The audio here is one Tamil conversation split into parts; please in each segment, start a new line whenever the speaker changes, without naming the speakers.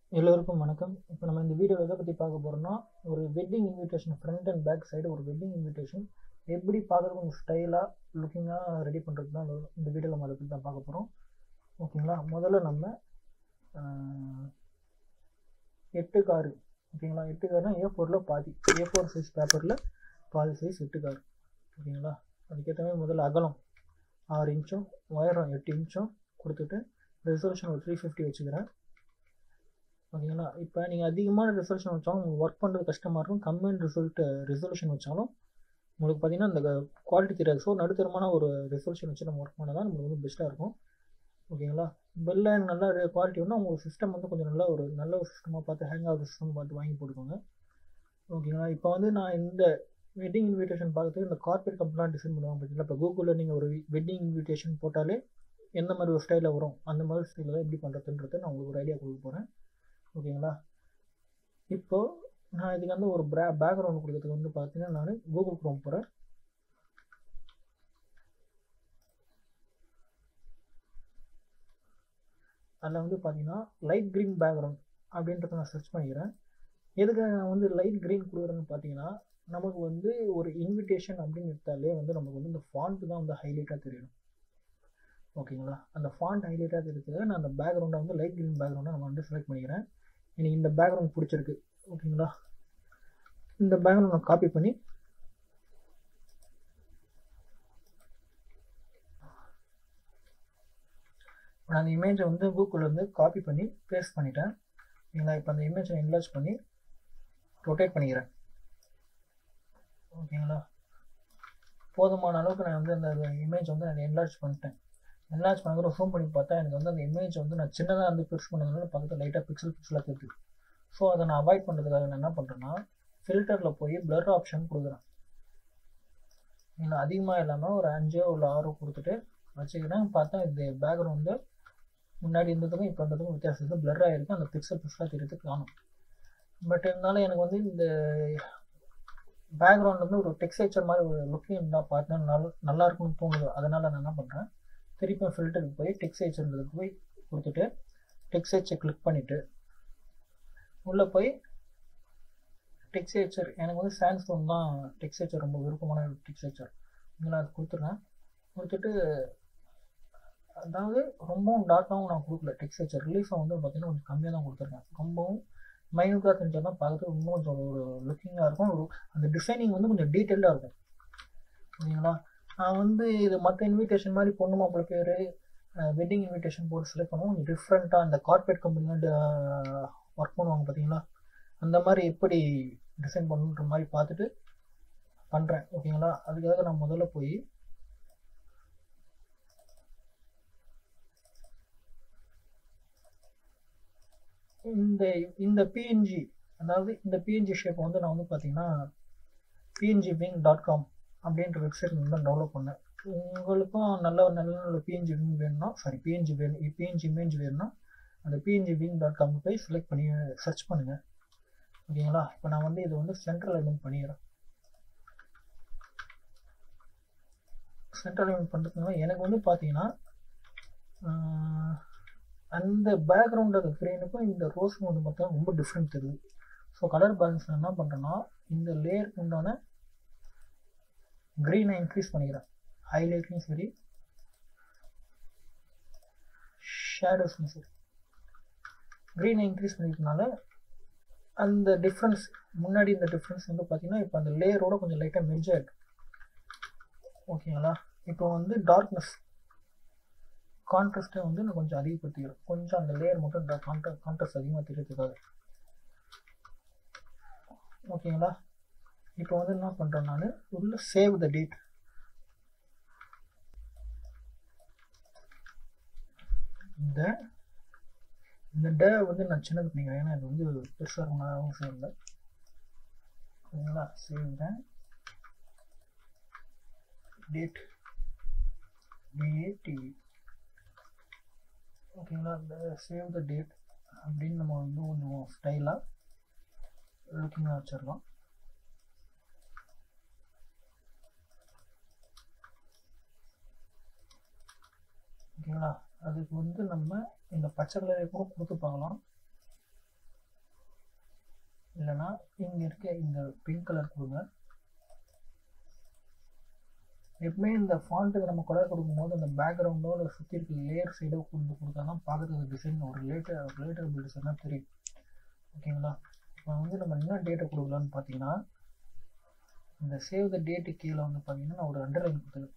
எல்லோருக்கும் வணக்கம் இப்போ நம்ம இந்த வீடியோவில் எதை பற்றி பார்க்க போகிறோம்னா ஒரு wedding invitation front and back side ஒரு வெட்டிங் இன்விடேஷன் எப்படி பார்க்குறதுக்கு கொஞ்சம் ஸ்டைலாக லுக்கிங்காக ரெடி பண்ணுறது தான் இந்த- இந்த வீடியோவில் நம்ம அதை பற்றி தான் பார்க்க போகிறோம் ஓகேங்களா முதல்ல நம்ம ஆஹ், எட்டு காரு ஓகேங்களா எட்டு காருனா ஏ ஃபோரில் பாதி ஏ ஃபோர் சைஸ் பேப்பரில் பாதி சைஸ் எட்டு கார் ஓகேங்களா அதுக்கேற்ற மாதிரி முதல்ல அகலம் ஆறு இன்ச்சும் உயரம் எட்டு இன்ச்சும் கொடுத்துட்டு ரெசல்யூஷன் ஒரு த்ரீ ஃபிஃப்டி வச்சுக்கிறேன் ஓகேங்களா இப்போ நீங்கள் அதிகமான ரிசல்யூஷன் வச்சாலும் உங்களுக்கு ஒர்க் பண்ணுறது கஷ்டமாக இருக்கும் கம்மியான ரிசல்ட் ரெசல்யூஷன் வச்சாலும் உங்களுக்கு பார்த்தீங்கன்னா இந்த குவாலிட்டி தெரியாது ஸோ நடுத்தரமான ஒரு ரெசல்யூஷன் வச்சு நம்ம ஒர்க் பண்ணால் தான் நம்மளுக்கு வந்து பெஸ்ட்டாக இருக்கும் ஓகேங்களா பெல்ல நல்ல குவாலிட்டி வேணும் உங்கள் சிஸ்டம் வந்து கொஞ்சம் நல்ல ஒரு நல்ல ஒரு சிஸ்டமாக பார்த்து ஹேங் ஆகுற சிஸ்டம் பார்த்து வாங்கி போட்டுக்கோங்க ஓகேங்களா இப்போ வந்து நான் இந்த வெட்டிங் இன்விடேஷன் பார்க்கறதுக்கு இந்த கார்பரேட் கம்பெனிலாம் டிசைன் பண்ணுவாங்க பார்த்தீங்களா இப்போ கூகுளில் நீங்கள் ஒரு வெட்டிங் இன்விடேஷன் போட்டாலே எந்த மாதிரி ஒரு ஸ்டைலில் வரும் அந்த மாதிரி ஸ்டைலில் தான் எப்படி பண்ணுறதுன்றதை நான் உங்களுக்கு ஒரு ஐடியா கொடுக்க போகிறேன் ஓகேங்களா இப்போ நான் இதுக்கு வந்து ஒரு பிரா பேக்ரவுண்ட் கொடுக்கறதுக்கு வந்து பார்த்தீங்கன்னா நான் கூகுள் க்ரோம் போகிறேன் அதில் வந்து பார்த்தீங்கன்னா லைட் க்ரீன் பேக்ரவுண்ட் அப்படின்றத நான் சர்ச் பண்ணிக்கிறேன் எதுக்காக நான் வந்து லைட் க்ரீன் கொடுக்குறேன்னு பார்த்தீங்கன்னா நமக்கு வந்து ஒரு இன்விடேஷன் அப்படின்னு எடுத்தாலே வந்து நமக்கு வந்து இந்த ஃபாண்ட் தான் வந்து ஹைலைட்டாக தெரியணும் ஓகேங்களா அந்த ஃபாண்ட் ஹைலைட்டாக தெரியுதுக்காக நான் அந்த பேக்ரவுண்டை வந்து லைட் க்ரீன் பேக்ரவுண்டை நம்ம வந்து செலக்ட் பண்ணிக்கிறேன் எனக்கு இந்த பேக்ரவுண்ட் பிடிச்சிருக்கு ஓகேங்களா இந்த பேக்ரவுண்ட் நான் காப்பி பண்ணி நான் அந்த இமேஜை வந்து கூகுளில் வந்து காப்பி பண்ணி பேஸ்ட் பண்ணிட்டேன் ஓகேங்களா இப்போ அந்த இமேஜை என்லார்ஜ் பண்ணி ரொட்டேட் பண்ணிக்கிறேன் ஓகேங்களா போதுமான அளவுக்கு நான் வந்து அந்த இமேஜ் வந்து நான் என்லார்ஜ் பண்ணிட்டேன் என்லார்ஜ் பண்ணுற ஜூம் பண்ணி பார்த்தா எனக்கு வந்து அந்த இமேஜ் வந்து நான் சின்னதாக வந்து பெருசு பண்ணதுனால பக்கத்தில் லைட்டாக பிக்சல் பிக்சலாக தெரியுது ஸோ அதை நான் அவாய்ட் பண்ணுறதுக்காக நான் என்ன பண்ணுறேன்னா ஃபில்டரில் போய் பிளர் ஆப்ஷன் கொடுக்குறேன் இன்னும் அதிகமாக இல்லாமல் ஒரு அஞ்சோ இல்லை ஆறோ கொடுத்துட்டு வச்சுக்கிறேன் பார்த்தா இந்த பேக்ரவுண்டு முன்னாடி இருந்ததுக்கும் இப்போ இருந்ததுக்கும் வித்தியாசம் இருக்குது பிளர் ஆகிருக்கு அந்த பிக்சல் பிக்சலாக தெரியுது காணும் பட் இருந்தாலும் எனக்கு வந்து இந்த பேக்ரவுண்ட் வந்து ஒரு டெக்ஸ்டேச்சர் மாதிரி ஒரு லுக்கிங் இருந்தால் பார்த்தா நல்லா நல்லா இருக்கும்னு தோணுது அதனால் நான் என்ன பண்ணுறேன் திருப்பி ஃபில்டருக்கு போய் டெக்ஸ்டேச்சர்ன்றதுக்கு போய் கொடுத்துட்டு டெக்ஸ்டேச்சர் கிளிக் பண்ணிவிட்டு உள்ளே போய் டெக்ஸ்டேச்சர் எனக்கு வந்து சாண்ட்ஸ்டோன் தான் டெக்ஸ்டேச்சர் ரொம்ப விருப்பமான டெக்ஸ்டேச்சர் இங்கே நான் அது கொடுத்துட்றேன் கொடுத்துட்டு அதாவது ரொம்பவும் டார்க்காகவும் நான் கொடுக்கல டெக்ஸ்டேச்சர் ரிலீஃபை வந்து பார்த்தீங்கன்னா கொஞ்சம் கம்மியாக தான் கொடுத்துருக்கேன் ரொம்பவும் மைனூட்டாக தெரிஞ்சால் தான் பார்க்குறது இன்னும் கொஞ்சம் ஒரு லுக்கிங்காக இருக்கும் ஒரு அந்த டிசைனிங் வந்து கொஞ்சம் டீட்டெயில்டாக இருக்கும் ஓகேங்களா நான் வந்து இது மற்ற இன்விடேஷன் மாதிரி பொண்ணு மாப்பிள்ளை பேர் வெட்டிங் இன்விடேஷன் போட்டு செலக்ட் பண்ணுவோம் கொஞ்சம் டிஃப்ரெண்ட்டாக அந்த கார்பரேட் கம்பெனியில் ஒர்க் பண்ணுவாங்க பார்த்தீங்களா அந்த மாதிரி எப்படி டிசைன் பண்ணுன்ற மாதிரி பார்த்துட்டு பண்ணுறேன் ஓகேங்களா அதுக்காக நான் முதல்ல போய் இந்த இந்த பிஎன்ஜி அதாவது இந்த பிஎன்ஜி ஷேப்பை வந்து நான் வந்து பார்த்தீங்கன்னா பிஎன்ஜி விங் டாட் காம் அப்படின்ற வெப்சைட் வந்து டவுன்லோட் பண்ணேன் உங்களுக்கும் நல்ல நல்ல நல்ல பிஎன்ஜி விங் வேணும்னா சாரி பிஎன்ஜி வேணும் பிஎன்ஜி இமேஜ் வேணும்னா அந்த பிஎன்ஜி விங் டாட் காம் போய் செலக்ட் பண்ணி சர்ச் பண்ணுங்கள் ஓகேங்களா இப்போ நான் வந்து இது வந்து சென்ட்ரல் அலைன்மெண்ட் பண்ணிடுறேன் சென்ட்ரல் அலைன்மெண்ட் பண்ணுறதுனால எனக்கு வந்து பார்த்தீங்கன்னா ஆஹ், அந்த பேக்ரவுண்ட் அந்த க்ரீனுக்கும் இந்த ரோஸுக்கும் வந்து பார்த்தா ரொம்ப டிஃப்ரெண்ட் தெரியுது ஸோ கலர் பேலன்ஸ் நான் என்ன பண்ணுறேன்னா இந்த லேயருக்கு உண்டான க்ரீனை இன்க்ரீஸ் பண்ணிக்கிறேன் ஹைலைட்லையும் சரி ஷேடோஸ்லையும் சரி க்ரீனை இன்க்ரீஸ் பண்ணிக்கிறதுனால அந்த டிஃப்ரென்ஸ் முன்னாடி இந்த டிஃப்ரென்ஸ் வந்து பார்த்தீங்கன்னா இப்போ அந்த லேயரோட கொஞ்சம் லைட்டாக மெர்ஜாக இருக்கு ஓகேங்களா இப்போ வந்து டார்க்னஸ் கான்ட்ராஸ்ட்டை வந்து நான் கொஞ்சம் அதிகப்படுத்திக்கிறேன் கொஞ்சம் அந்த லேயர் மட்டும் கான்ட்ரா கான்ட்ராஸ்ட் அதிகமாக தெரியறதுக்காக ஓகேங்களா இப்போ வந்து என்ன பண்ணுறேன் நான் உள்ள சேவ் த டேட் இந்த இந்த டே வந்து நான் சின்னது பண்ணிக்கிறேன் ஏன்னா இது வந்து பெருசாக இருக்கணும் அவசியம் இல்லை ஓகேங்களா சேவ் த டேட் டிஏடி ஓகேங்களா இந்த சேவ் த டேட் அப்படின்னு நம்ம வந்து கொஞ்சம் ஸ்டைலாக லுக்கிங்காக வச்சிடலாம் ஓகேங்களா அதுக்கு வந்து நம்ம இந்த பச்சை கலரை கூட கொடுத்து பார்க்கலாம் இல்லைன்னா இங்கே இருக்க இந்த பிங்க் கலர் கொடுங்க எப்பவுமே இந்த ஃபாண்ட்டுக்கு நம்ம கலர் கொடுக்கும்போது அந்த பேக்ரவுண்டோ இல்லை சுற்றி இருக்க லேயர் சைடோ கொண்டு கொடுத்தா தான் பார்க்குறதுக்கு டிசைன் ஒரு லேட்டர் ரிலேட்டபிள் டிசைனாக தெரியும் ஓகேங்களா இப்போ வந்து நம்ம என்ன டேட்டை கொடுக்கலான்னு பார்த்தீங்கன்னா இந்த சேவ் த டேட்டு கீழே வந்து பார்த்தீங்கன்னா நான் ஒரு அண்டர்லைன் கொடுத்துருக்கேன்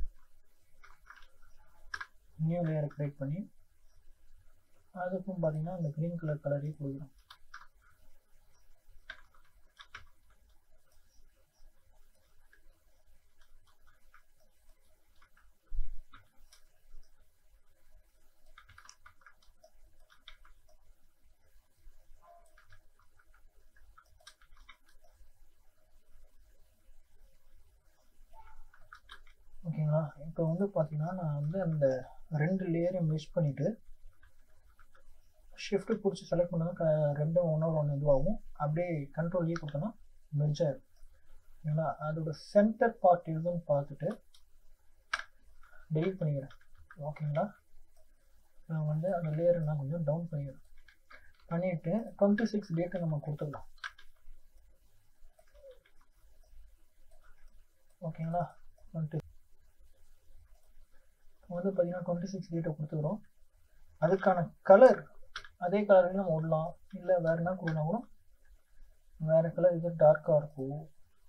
நியூ லேயரை க்ரியேட் பண்ணி அதுக்கும் பார்த்தீங்கன்னா அந்த க்ரீன் கலர் கலரே கொடுக்குறோம் ஓகேங்களா இப்போ வந்து பார்த்தீங்கன்னா நான் வந்து அந்த ரெண்டு லேயரையும் மிஸ் பண்ணிவிட்டு ஷிஃப்ட்டு பிடிச்சி செலக்ட் பண்ணால் க ரெண்டும் ஒன்றோட ஒன்று இதுவாகும் அப்படியே கண்ட்ரோல் ஏ கொடுத்தோன்னா மெர்ஜ் ஆயிடும் ஓகேங்களா அதோட சென்டர் பார்ட் எதுன்னு பார்த்துட்டு டெலிட் பண்ணிக்கிறேன் ஓகேங்களா நான் வந்து அந்த லேயரை நான் கொஞ்சம் டவுன் பண்ணிக்கிறேன் பண்ணிவிட்டு டுவெண்ட்டி சிக்ஸ் டேட்டை நம்ம கொடுத்துடலாம் ஓகேங்களா டுவெண்ட்டி வந்து பார்த்தீங்கன்னா டுவெண்ட்டி சிக்ஸ் டேட்டை கொடுத்துக்கிறோம் அதுக்கான கலர் அதே கலருக்கு நம்ம விடலாம் இல்லை வேறு என்ன கொடுக்கலாம் கூட வேறு கலர் இது டார்க்காக இருக்கும்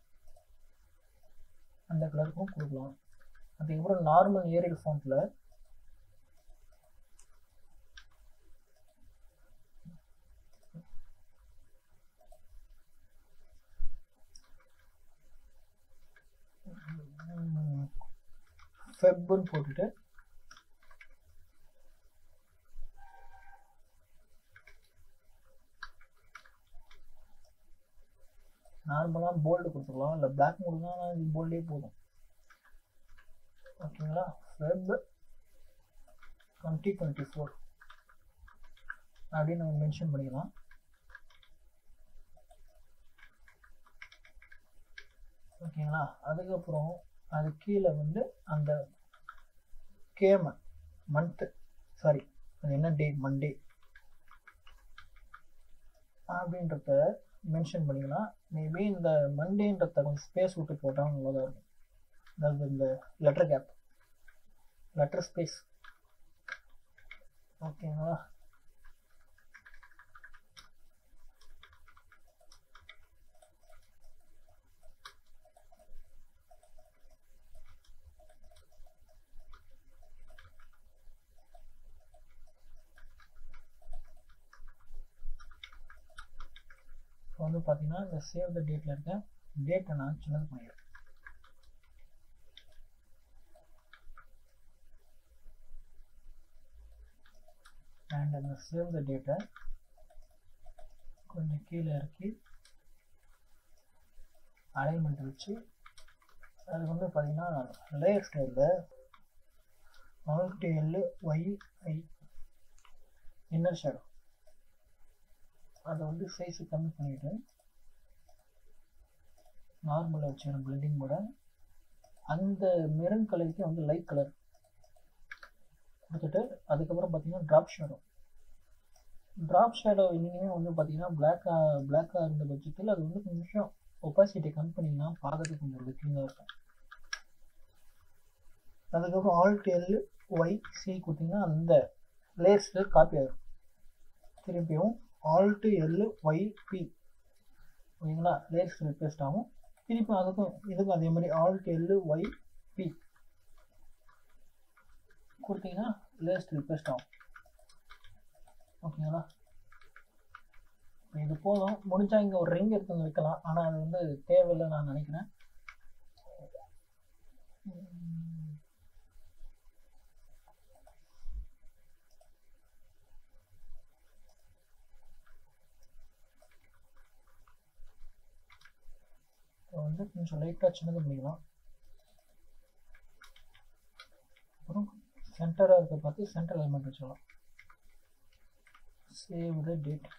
அந்த கலருக்கும் கொடுக்கலாம் அதுக்கப்புறம் நார்மல் ஏரியல் ஃபாண்ட்டில் ஃபெப்புன்னு போட்டுட்டு நார்மலாக போல்டு கொடுத்துக்கலாம் இல்லை பிளாக் மோடு தான் இது போல்டே போதும் ஓகேங்களா ஃபெப் டுவெண்ட்டி டுவெண்ட்டி ஃபோர் அப்படின்னு நம்ம மென்ஷன் பண்ணிக்கலாம் ஓகேங்களா அதுக்கப்புறம் அது கீழே வந்து அந்த கேம மந்த்து சாரி அது என்ன டே மண்டே அப்படின்றத மென்ஷன் பண்ணிக்கலாம் மேபி இந்த மண்டேன்றத கொஞ்சம் ஸ்பேஸ் விட்டு போட்டால் நல்லதாக இருக்கும் அதாவது இந்த லெட்டர் கேப் லெட்டர் ஸ்பேஸ் ஓகேங்களா இப்போ வந்து பார்த்தீங்கன்னா இந்த சேவ் த டேட்டில் இருக்க டேட்டை நான் சின்னது பண்ணிடுறேன் அண்ட் அந்த சேவ் த டேட்டை கொஞ்சம் கீழே இறக்கி அலைன்மெண்ட் வச்சு அது வந்து பார்த்தீங்கன்னா லேயர் ஸ்டைலில் alt L Y I inner shadow அதை வந்து சைஸு கம்மி பண்ணிவிட்டு நார்மலாக வச்சுக்கிறேன் பிளண்டிங் கூட அந்த மெரன் கலருக்கு வந்து லைட் கலர் கொடுத்துட்டு அதுக்கப்புறம் பார்த்தீங்கன்னா ட்ராப் ஷேடோ ட்ராப் ஷேடோ இனிமே வந்து பார்த்தீங்கன்னா பிளாக்காக பிளாக்காக இருந்த பட்சத்தில் அது வந்து கொஞ்சம் ஒப்பாசிட்டி கம்மி பண்ணிங்கன்னா பார்க்கறதுக்கு கொஞ்சம் லுக்கிங்காக இருக்கும் அதுக்கப்புறம் ஆல்ட் எல் ஒய் சி கொடுத்தீங்கன்னா அந்த லேயர்ஸில் காப்பி ஆகிடும் திருப்பியும் ஆல்ட்டு எல் ஒய் பி ஓகேங்களா லேயர்ஸ் ரிப்ளேஸ்ட் ஆகும் திருப்பி அதுக்கும் இதுக்கும் அதே மாதிரி ஆல்ட் எல் ஒய் பி கொடுத்தீங்கன்னா லேயர்ஸ் ரிப்ளேஸ்ட் ஆகும் ஓகேங்களா இது போதும் முடிஞ்சா இங்கே ஒரு ரிங் எடுத்து வைக்கலாம் ஆனால் அது வந்து தேவையில்லை நான் நினைக்கிறேன் இப்போ வந்து கொஞ்சம் லைட்டாக சின்னது பண்ணிக்கலாம் அப்புறம் சென்டராக இருக்க பார்த்து சென்டர் எலிமெண்ட் வச்சுக்கலாம் சேவ் த டேட்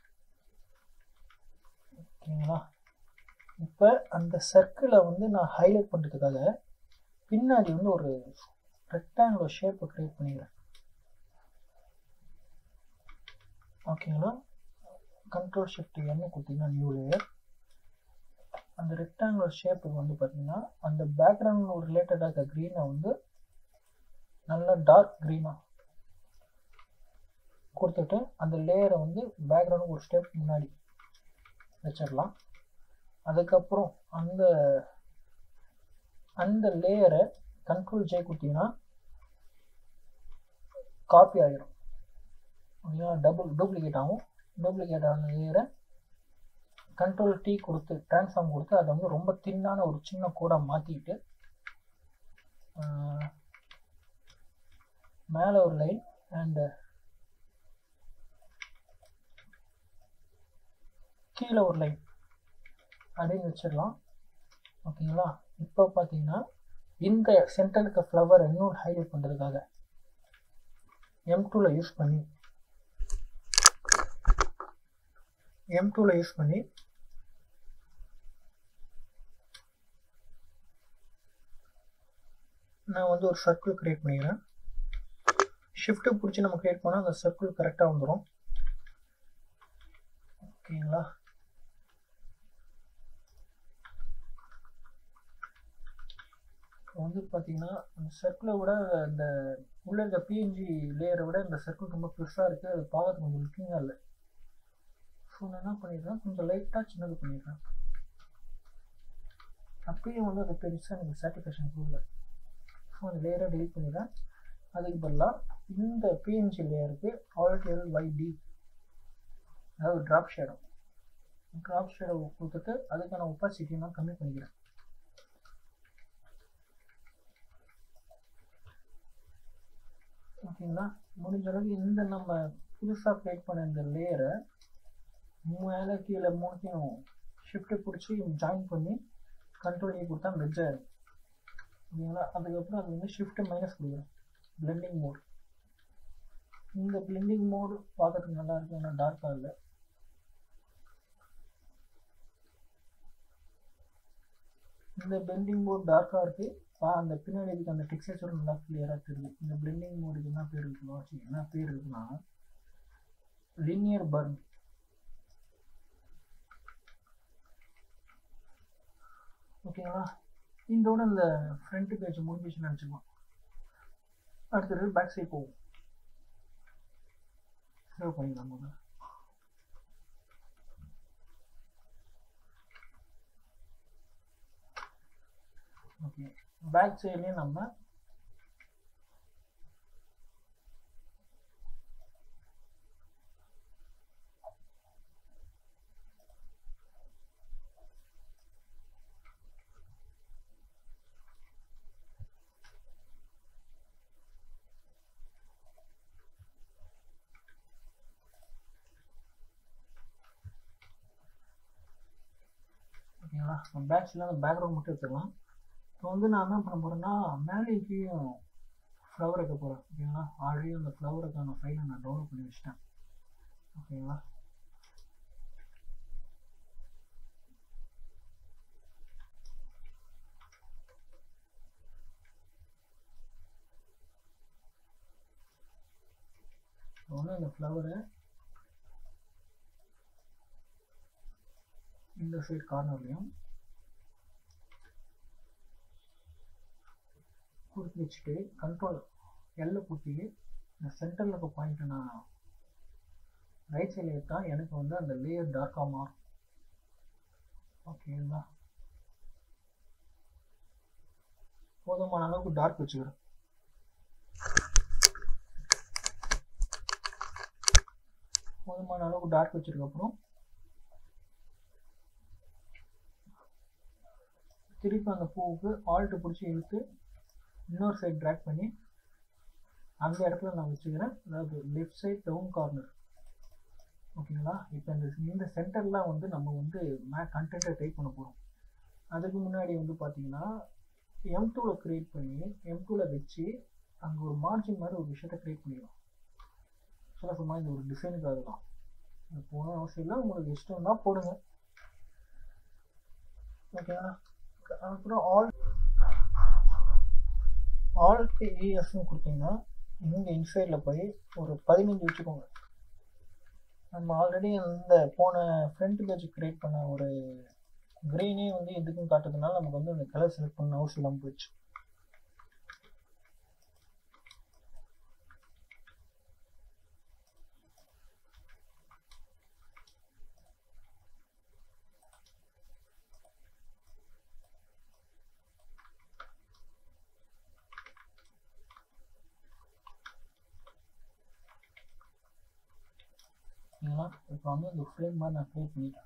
ஓகேங்களா இப்போ அந்த சர்க்கிளை வந்து நான் ஹைலைட் பண்ணுறதுக்காக பின்னாடி வந்து ஒரு ரெக்டாங்குலர் ஷேப்பை க்ரியேட் பண்ணிக்கிறேன் ஓகேங்களா கண்ட்ரோல் ஷிஃப்ட் என்ன கொடுத்தீங்கன்னா நியூ லேயர் அந்த ரெக்டாங்குலர் ஷேப்புக்கு வந்து பார்த்தீங்கன்னா அந்த பேக்ரவுண்ட் ரிலேட்டடாக இருக்க க்ரீனை வந்து நல்லா டார்க் க்ரீனாக கொடுத்துட்டு அந்த லேயரை வந்து பேக்ரவுண்ட் ஒரு ஸ்டெப் முன்னாடி வச்சிடலாம் அதுக்கப்புறம் அந்த அந்த லேயரை கண்ட்ரோல் ஜே கொடுத்தீங்கன்னா காப்பி ஆகிடும் ஓகேங்களா டபுள் டூப்ளிகேட் ஆகும் டூப்ளிகேட் ஆன லேயரை கண்ட்ரோல் டீ கொடுத்து ட்ரான்ஸ்ஃபார்ம் கொடுத்து அதை வந்து ரொம்ப தின்னான ஒரு சின்ன கோடாக மாற்றிக்கிட்டு மேலே ஒரு லைன் அண்டு கீழே ஒரு லைன் அப்படின்னு வச்சிடலாம் ஓகேங்களா இப்போ பார்த்தீங்கன்னா இந்த சென்டருக்கு ஃப்ளவர் இன்னும் ஹைலைட் பண்ணுறதுக்காக எம் டூவில் யூஸ் பண்ணி எம் டூவில் யூஸ் பண்ணி நான் வந்து ஒரு சர்க்கிள் க்ரியேட் பண்ணிக்கிறேன் ஷிஃப்ட்டு பிடிச்சி நம்ம க்ரியேட் பண்ணால் அந்த சர்க்கிள் கரெக்டாக வந்துடும் ஓகேங்களா வந்து பார்த்தீங்கன்னா அந்த சர்க்கிளை விட இந்த உள்ள இருக்க பிஎன்ஜி லேயரை விட இந்த சர்க்கிள் ரொம்ப பெருசாக இருக்குது அது பார்க்கறதுக்கு கொஞ்சம் லுக்கிங்காக இல்லை ஸோ நான் என்ன பண்ணிடுறேன் கொஞ்சம் லைட்டாக சின்னது பண்ணிடுறேன் அப்பயும் வந்து அது பெருசாக எனக்கு சாட்டிஸ்ஃபேக்ஷன் கொடுக்கல ஸோ அந்த லேயரை டெலிட் பண்ணிடுறேன் அதுக்கு பதிலாக இந்த பிஎன்ஜி லேயருக்கு ஆல்ட் எல் ஒய் டி அதாவது ட்ராப் ஷேடோ ட்ராப் ஷேடோ கொடுத்துட்டு அதுக்கான ஒப்பாசிட்டியை நான் கம்மி பண்ணிக்கிறேன் ஓகேங்களா முடிஞ்ச அளவுக்கு இந்த நம்ம புதுசாக க்ரியேட் பண்ண இந்த லேயரை மேலே கீழே மூணுத்தையும் ஷிஃப்ட்டு பிடிச்சி ஜாயின் பண்ணி கண்ட்ரோல் ஏ கொடுத்தா மெர்ஜ் ஆயிடும் ஓகேங்களா அதுக்கப்புறம் அது வந்து ஷிஃப்ட்டு மைனஸ் கொடுக்குறோம் பிளெண்டிங் மோட் இந்த பிளெண்டிங் மோடு பார்க்கறதுக்கு நல்லா இருக்கு ஆனால் டார்க்காக இல்லை இந்த பிளெண்டிங் மோட் டார்க்காக இருக்குது அந்த பின்னாடி இருக்க அந்த டெக்ஸ்டர் நல்லா கிளியராக தெரியுது இந்த பிளெண்டிங் மோடுக்கு என்ன பேர் இருக்குன்னா என்ன பேர் இருக்குன்னா லினியர் பர்ன் ஓகேங்களா இதோட இந்த ஃப்ரண்ட் பேஜ் முடிஞ்சிச்சுன்னு நினச்சிக்கலாம் அடுத்தது பேக் சைட் போகும் சேவ் பண்ணிக்கலாம் முதல்ல ஓகே பேக் சைட்லேயும் நம்ம ஓகேங்களா பேக்ஸில் அந்த பேக்ரவுண்ட் மட்டும் எடுத்துக்கலாம் இப்போ வந்து நான் என்ன பண்ண போகிறேன்னா மேலே கீழேயும் ஃப்ளவர் வைக்க போகிறேன் ஓகேங்களா ஆல்ரெடி அந்த ஃப்ளவருக்கான ஃபைலை நான் டவுன்லோட் பண்ணி வச்சிட்டேன் ஓகேங்களா ஒன்று இந்த ஃப்ளவரு இந்த சைடு கார்னர்லையும் கொடுத்து வச்சுட்டு கண்ட்ரோல் எல்ல கொடுத்து இந்த சென்டரில் இருக்க பாயிண்ட்டை நான் ரைட் சைடில் எடுத்தால் எனக்கு வந்து அந்த லேயர் டார்க்காக மாறும் ஓகேங்களா போதுமான அளவுக்கு டார்க் வச்சுக்கிறேன் போதுமான அளவுக்கு டார்க் வச்சதுக்கப்புறம் திருப்பி அந்த பூவுக்கு ஆல்ட்டு பிடிச்சி இழுத்து இன்னொரு சைடு ட்ராக் பண்ணி அந்த இடத்துல நான் வச்சுக்கிறேன் அதாவது லெஃப்ட் சைட் டவுன் கார்னர் ஓகேங்களா இப்போ இந்த இந்த சென்டர்லாம் வந்து நம்ம வந்து மே கண்டென்ட்டை டைப் பண்ண போகிறோம் அதுக்கு முன்னாடி வந்து பார்த்தீங்கன்னா எம் டூவில் க்ரியேட் பண்ணி எம் டூவில் வச்சு அங்கே ஒரு மார்ஜின் மாதிரி ஒரு விஷயத்த க்ரியேட் பண்ணிடலாம் சொல்ல சும்மா இந்த ஒரு டிசைனுக்காக தான் இது போன அவசியம் இல்லை உங்களுக்கு இஷ்டம் தான் போடுங்க ஓகேங்களா அப்புறம் ஆல் ஆல்ட் ஏஎஸ்ன்னு கொடுத்தீங்கன்னா இங்கே இன்சைடில் போய் ஒரு பதினஞ்சு வச்சுக்கோங்க நம்ம ஆல்ரெடி இந்த போன ஃப்ரண்ட் பேஜ் கிரியேட் பண்ண ஒரு க்ரீனே வந்து எதுக்கும் காட்டுறதுனால நமக்கு வந்து அந்த கலர் செலக்ட் பண்ண அவசியம் இல்லாமல் போயிடுச்சு ஓகேங்களா இப்போ வந்து இந்த ஃப்ரேம் மாதிரி நான் க்ரியேட் பண்ணிட்டேன்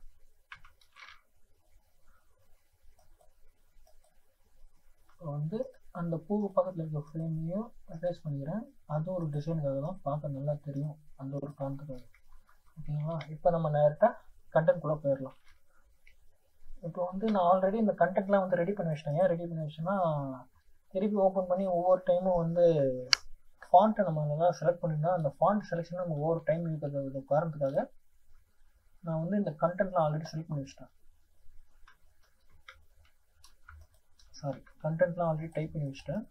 இப்போ வந்து அந்த பூ பக்கத்தில் இருக்க ஃப்ரேமையும் அட்ரஸ் பண்ணிக்கிறேன் அதுவும் ஒரு டிசைனுக்காக தான் பார்க்க நல்லா தெரியும் அந்த ஒரு காரணத்துக்காக ஓகேங்களா இப்போ நம்ம நேரட்டாக கண்டென்ட்குள்ளே போயிடலாம் இப்போ வந்து நான் ஆல்ரெடி இந்த கண்டென்ட்லாம் வந்து ரெடி பண்ணி வச்சிட்டேன் ஏன் ரெடி பண்ணி வச்சேன்னா திருப்பி ஓப்பன் பண்ணி ஒவ்வொரு டைமும் வந்து ஃபாண்ட்டை நம்ம நல்லா செலக்ட் பண்ணியிருந்தா அந்த ஃபாண்ட் செலெக்ஷன் நம்ம ஒவ்வொரு டைம் இருக்கிறது காரணத்துக்காக நான் வந்து இந்த கண்டென்ட்லாம் ஆல்ரெடி செலக்ட் பண்ணி வச்சிட்டேன் சாரி கண்டென்ட்லாம் ஆல்ரெடி டைப் பண்ணி வச்சிட்டேன்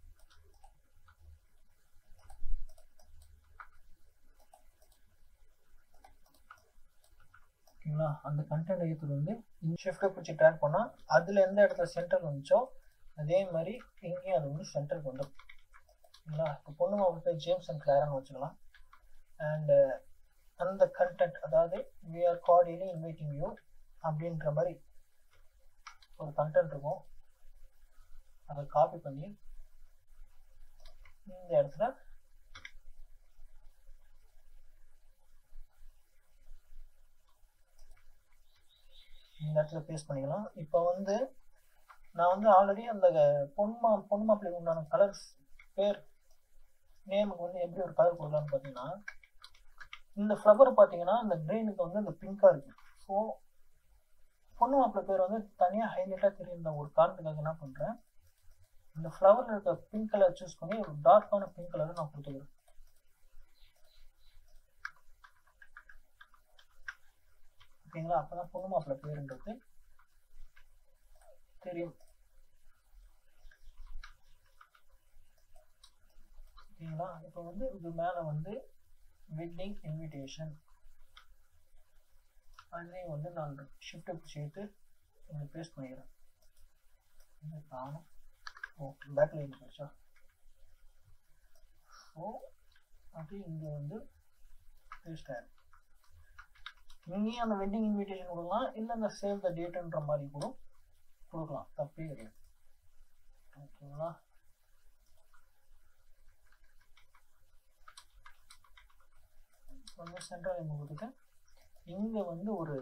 ஓகேங்களா அந்த கண்டென்ட் எடுத்துட்டு வந்து இந்த ஷிஃப்ட்டை பிடிச்சி ட்ராக் பண்ணால் அதில் எந்த இடத்துல சென்டர் வந்துச்சோ அதே மாதிரி இங்கேயும் அது வந்து சென்டருக்கு வந்துடும் ஓகேங்களா இப்போ பொண்ணு மாவட்ட ஜேம்ஸ் அண்ட் கிளாரான்னு வச்சுக்கலாம் அண்டு அந்த கண்டென்ட் அதாவது we are cordially inviting you அப்படின்ற மாதிரி ஒரு கண்டென்ட் இருக்கும் அதை காப்பி பண்ணி இந்த இடத்துல இந்த இடத்துல பேஸ்ட் பண்ணிக்கலாம் இப்போ வந்து நான் வந்து ஆல்ரெடி அந்த பொன்மா பொன் மாப்பிள்ளைக்கு உண்டான கலர்ஸ் பேர் நேமுக்கு வந்து எப்படி ஒரு கலர் கொடுக்கலாம்னு பார்த்தீங்கன்னா இந்த ஃப்ளவர் பார்த்தீங்கன்னா இந்த க்ரீனுக்கு வந்து இந்த பிங்காக இருக்கு ஸோ பொண்ணு மாப்பிள்ளை பேர் வந்து தனியாக ஹைலைட்டாக தெரியுற ஒரு காரணத்துக்காக என்ன பண்ணுறேன் இந்த ஃப்ளவரில் இருக்க பிங்க் கலர் சூஸ் பண்ணி ஒரு டார்க்கான பிங்க் கலரை நான் கொடுத்துக்கிறேன் ஓகேங்களா அப்போ தான் பொண்ணு மாப்பிள்ளை பேருன்றது தெரியும் ஓகேங்களா இப்போ வந்து இது மேலே வந்து வெட்டிங் இன்விடேஷன் அதுலேயும் வந்து நான் ஷிஃப்ட்டை சேர்த்து இங்கே பேஸ்ட் பண்ணிக்கிறேன் இது காணும் ஓ பேக்கில் இருந்து போச்சா ஸோ அது இங்கே வந்து பேஸ்ட் ஆகிடும் இங்கேயும் அந்த வெட்டிங் இன்விடேஷன் கொடுக்கலாம் இல்லை அந்த சேவ் த டேட்டுன்ற மாதிரி கூட கொடுக்கலாம் தப்பே கிடையாது ஓகேங்களா வந்து சென்ட்ரல் எம் கொடுத்துட்டு இங்கே வந்து ஒரு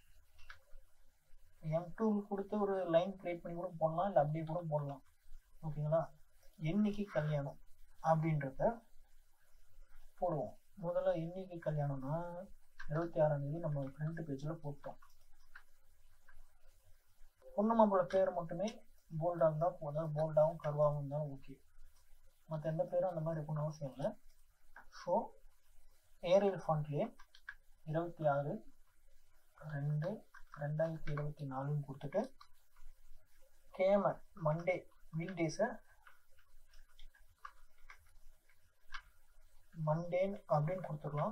எம் டூ கொடுத்து ஒரு லைன் கிரியேட் பண்ணி கூட போடலாம் இல்லை அப்படியே கூட போடலாம் ஓகேங்களா என்னைக்கு கல்யாணம் அப்படின்றத போடுவோம் முதல்ல இன்னைக்கு கல்யாணம்னா இருபத்தி ஆறாம் தேதி நம்ம ஃப்ரண்ட் பேஜில் போட்டோம் பொண்ணு மாப்பிள பேர் மட்டுமே போல்டாக இருந்தால் போதும் போல்டாகவும் கருவாகவும் இருந்தாலும் ஓகே மற்ற எந்த பேரும் அந்த மாதிரி இருக்கணும்னு அவசியம் இல்லை ஸோ ஏரியல் ஃபாண்ட்லேயே இருபத்தி ஆறு ரெண்டு ரெண்டாயிரத்தி இருபத்தி நாலுன்னு கொடுத்துட்டு கேம மண்டே வீக் டேஸை மண்டேன் அப்படின்னு கொடுத்துடலாம்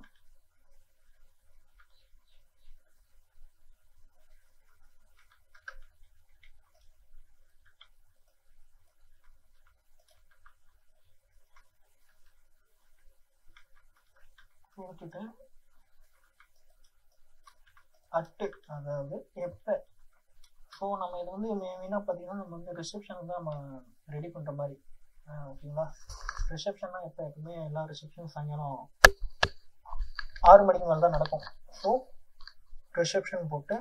கொடுத்துட்டு அட்டு அதாவது எப்போ ஸோ நம்ம இது வந்து மெயினாக பார்த்தீங்கன்னா நம்ம வந்து ரிசப்ஷன் தான் நம்ம ரெடி பண்ணுற மாதிரி ஓகேங்களா ரிசப்ஷன்னா எப்போ எப்பவுமே எல்லா ரிசப்ஷனும் சாயங்காலம் ஆறு மணிக்கு மேலே தான் நடக்கும் ஸோ ரிசப்ஷன் போட்டு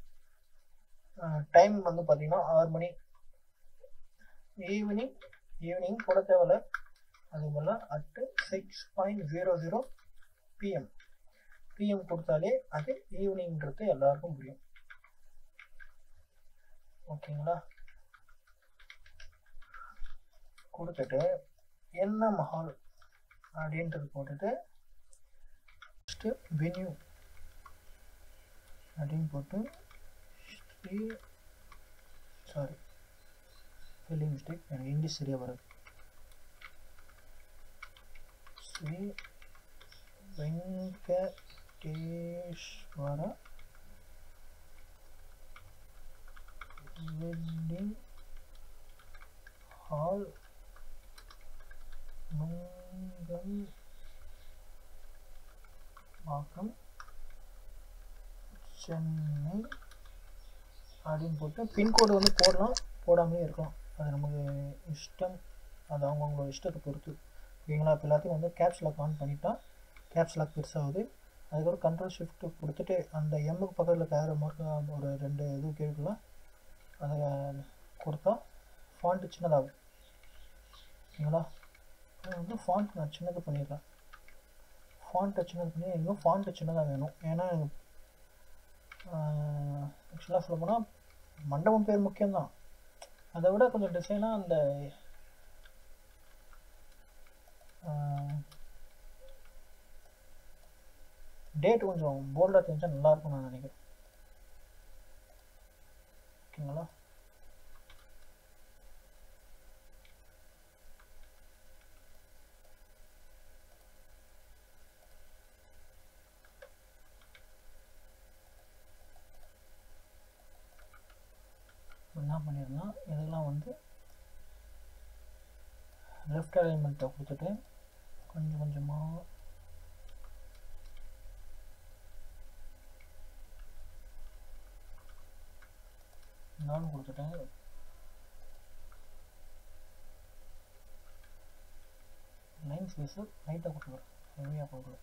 டைம் வந்து பார்த்தீங்கன்னா ஆறு மணி ஈவினிங் ஈவினிங் போட தேவையில்ல அது போல் at six point zero zero PM PM கொடுத்தாலே அது ஈவினிங்கிறது எல்லாருக்கும் புரியும் ஓகேங்களா கொடுத்துட்டு என்ன மஹால் அப்படின்றது போட்டுட்டு ஃபஸ்ட்டு வென்யூ அப்படின்னு போட்டு ஸ்ரீ சாரி ஸ்பெல்லிங் மிஸ்டேக் எனக்கு இங்கிலீஷ் சரியாக வராது ஸ்ரீ வெங்க Venkateswara wedding hall Nungambakkam Chennai அப்படின்னு போட்டு பின்கோடு வந்து போடலாம் போடாமலே இருக்கலாம் அது நமக்கு இஷ்டம் அது அவங்கவுங்களோட இஷ்டத்தை பொறுத்து ஓகேங்களா இப்போ எல்லாத்தையும் வந்து கேப்ஸ் லாக் ஆன் பண்ணிட்டா கேப்ஸ் லாக் பெருசாகுது அதுக்கப்புறம் கண்ட்ரோல் ஷிஃப்ட் கொடுத்துட்டு அந்த எம்முக்கு பக்கத்தில் இருக்க ஆரோ மார்க் ஒரு ரெண்டு இது கேட்கல அதை கொடுத்தா ஃபாண்ட்டு சின்னதாகும் ஓகேங்களா அது வந்து ஃபாண்ட் நான் சின்னது பண்ணிடுறேன் ஃபாண்ட்டை சின்னது பண்ணி இன்னும் ஃபாண்ட்டு சின்னதாக வேணும் ஏன்னா ஆக்சுவலாக சொல்ல போனால் மண்டபம் பேர் முக்கியம்தான் அதை விட கொஞ்சம் டிசைனாக அந்த டேட் கொஞ்சம் போல்டாக தெரிஞ்சால் நல்லாயிருக்கும் நான் நினைக்கிறேன் ஓகேங்களா என்ன பண்ணிடலாம் இதெல்லாம் வந்து லெஃப்ட் அலைன்மெண்ட்டை கொடுத்துட்டு கொஞ்சம் கொஞ்சமாக நானும் கொடுத்துட்டேன் லைன் ஸ்பேஸு லைட்டாக கொடுத்துக்கிறேன் ஹெவியாக கொடுக்கல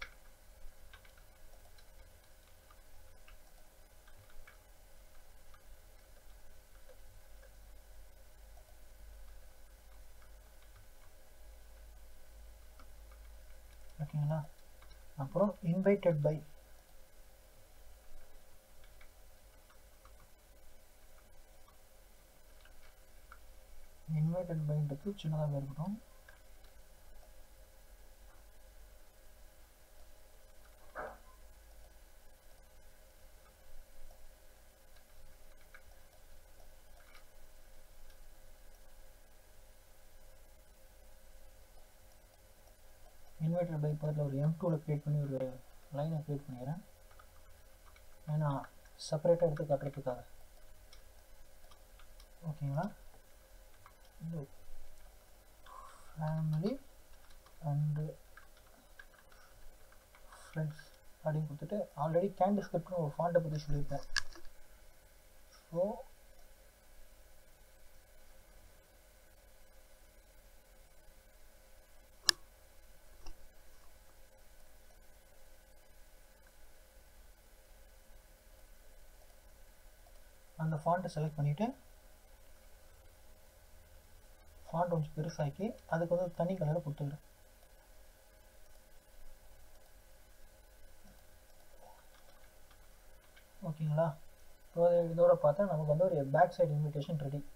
ஓகேங்களா அப்புறம் இன்வைட்டட் பை இன்வைட்டட் பைன்றது சின்னதாக இருக்கட்டும் இன்வைட்டட் பை பக்கத்தில் ஒரு எம் டூவில் க்ரியேட் பண்ணி ஒரு லைனை க்ரியேட் பண்ணிக்கிறேன் ஏன்னா செப்பரேட்டாக எடுத்து காட்டுறதுக்காக ஓகேங்களா இது ஃபேமிலி அண்டு ஃப்ரெண்ட்ஸ் அப்படின்னு கொடுத்துட்டு ஆல்ரெடி கேண்டில் ஸ்கிரிப்ட்னு ஒரு ஃபாண்ட்டை பற்றி சொல்லியிருக்கேன் ஸோ அந்த ஃபாண்ட்டை செலக்ட் பண்ணிவிட்டு ஃபாண்ட் கொஞ்சம் பெருசாக்கி அதுக்கு வந்து தனி கலரை கொடுத்துக்கிறேன் ஓகேங்களா இப்போ இதோட பார்த்தா நமக்கு வந்து ஒரு பேக் சைடு இன்விடேஷன் ரெடி